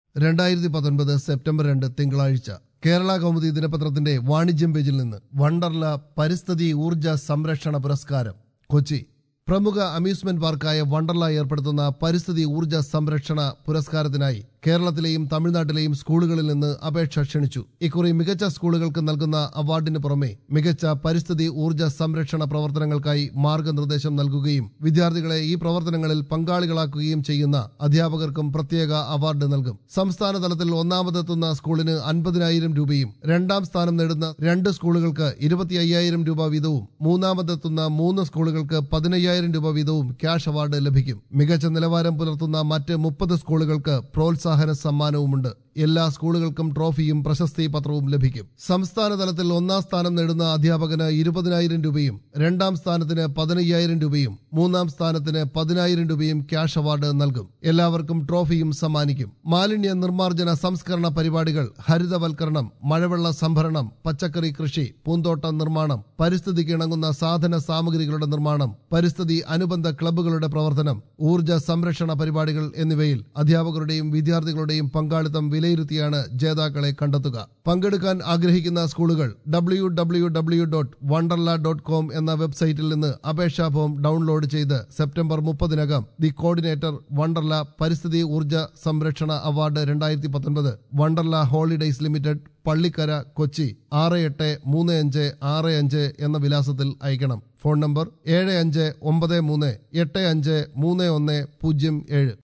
രണ്ടായിരത്തി പത്തൊൻപത് സെപ്റ്റംബർ രണ്ട് തിങ്കളാഴ്ച കേരള കൗമുദി ദിനപത്രത്തിന്റെ വാണിജ്യം പേജിൽ നിന്ന് വണ്ടർല പരിസ്ഥിതി ഊർജ സംരക്ഷണ പുരസ്കാരം കൊച്ചി പ്രമുഖ അമ്യൂസ്മെന്റ് പാർക്കായ വണ്ടർല ഏർപ്പെടുത്തുന്ന പരിസ്ഥിതി ഊർജ സംരക്ഷണ പുരസ്കാരത്തിനായി കേരളത്തിലെയും തമിഴ്നാട്ടിലെയും സ്കൂളുകളിൽ നിന്ന് അപേക്ഷ ക്ഷണിച്ചു ഇക്കുറി മികച്ച സ്കൂളുകൾക്ക് നൽകുന്ന അവാർഡിന് പുറമെ മികച്ച പരിസ്ഥിതി ഊർജ സംരക്ഷണ പ്രവർത്തനങ്ങൾക്കായി മാർഗനിർദ്ദേശം നൽകുകയും വിദ്യാർത്ഥികളെ ഈ പ്രവർത്തനങ്ങളിൽ പങ്കാളികളാക്കുകയും ചെയ്യുന്ന അധ്യാപകർക്കും പ്രത്യേക അവാർഡ് നൽകും സംസ്ഥാന തലത്തിൽ ഒന്നാമതെത്തുന്ന സ്കൂളിന് അൻപതിനായിരം രൂപയും രണ്ടാം സ്ഥാനം നേടുന്ന രണ്ട് സ്കൂളുകൾക്ക് ഇരുപത്തി അയ്യായിരം രൂപ വീതവും മൂന്നാമതെത്തുന്ന മൂന്ന് സ്കൂളുകൾക്ക് പതിനയ്യായിരം രൂപ വീതവും ക്യാഷ് അവാർഡ് ലഭിക്കും മികച്ച നിലവാരം പുലർത്തുന്ന മറ്റ് മുപ്പത് സ്കൂളുകൾക്ക് പ്രോത്സാഹന സമ്മാനവുമുണ്ട് എല്ലാ സ്കൂളുകൾക്കും ട്രോഫിയും പ്രശസ്തി പത്രവും ലഭിക്കും സംസ്ഥാന തലത്തിൽ ഒന്നാം സ്ഥാനം നേടുന്ന അധ്യാപകന് ഇരുപതിനായിരം രൂപയും രണ്ടാം സ്ഥാനത്തിന് പതിനയ്യായിരം രൂപയും മൂന്നാം സ്ഥാനത്തിന് പതിനായിരം രൂപയും ക്യാഷ് അവാർഡ് നൽകും എല്ലാവർക്കും ട്രോഫിയും സമ്മാനിക്കും മാലിന്യ നിർമ്മാർജ്ജന സംസ്കരണ പരിപാടികൾ ഹരിതവൽക്കരണം മഴവെള്ള സംഭരണം പച്ചക്കറി കൃഷി പൂന്തോട്ട നിർമ്മാണം പരിസ്ഥിതിക്ക് ഇണങ്ങുന്ന സാധന സാമഗ്രികളുടെ നിർമ്മാണം പരിസ്ഥിതി അനുബന്ധ ക്ലബ്ബുകളുടെ പ്രവർത്തനം ഊർജ സംരക്ഷണ പരിപാടികൾ എന്നിവയിൽ അധ്യാപകരുടെയും വിദ്യാർത്ഥികളുടെയും പങ്കാളിത്തം വിലയിരുത്തിയാണ് ജേതാക്കളെ കണ്ടെത്തുക പങ്കെടുക്കാൻ ആഗ്രഹിക്കുന്ന സ്കൂളുകൾ W W W dot Wonderla dot com എന്ന വെബ്സൈറ്റിൽ നിന്ന് അപേക്ഷാ ഫോം ഡൗൺലോഡ് ചെയ്ത് സെപ്റ്റംബർ മുപ്പതിനകം ദി കോർഡിനേറ്റർ വണ്ടർല പരിസ്ഥിതി ഊർജ സംരക്ഷണ അവാർഡ് രണ്ടായിരത്തി പത്തൊൻപത് വണ്ടർല ഹോളിഡേയ്സ് ലിമിറ്റഡ് പള്ളിക്കര കൊച്ചി ആറ് എട്ട് മൂന്ന് അഞ്ച് ആറ് അഞ്ച് എന്ന വിലാസത്തിൽ അയക്കണം ഫോൺ നമ്പർ ഏഴ് അഞ്ച് ഒമ്പത് മൂന്ന് എട്ട് അഞ്ച് മൂന്ന് ഒന്ന് പൂജ്യം ഏഴ്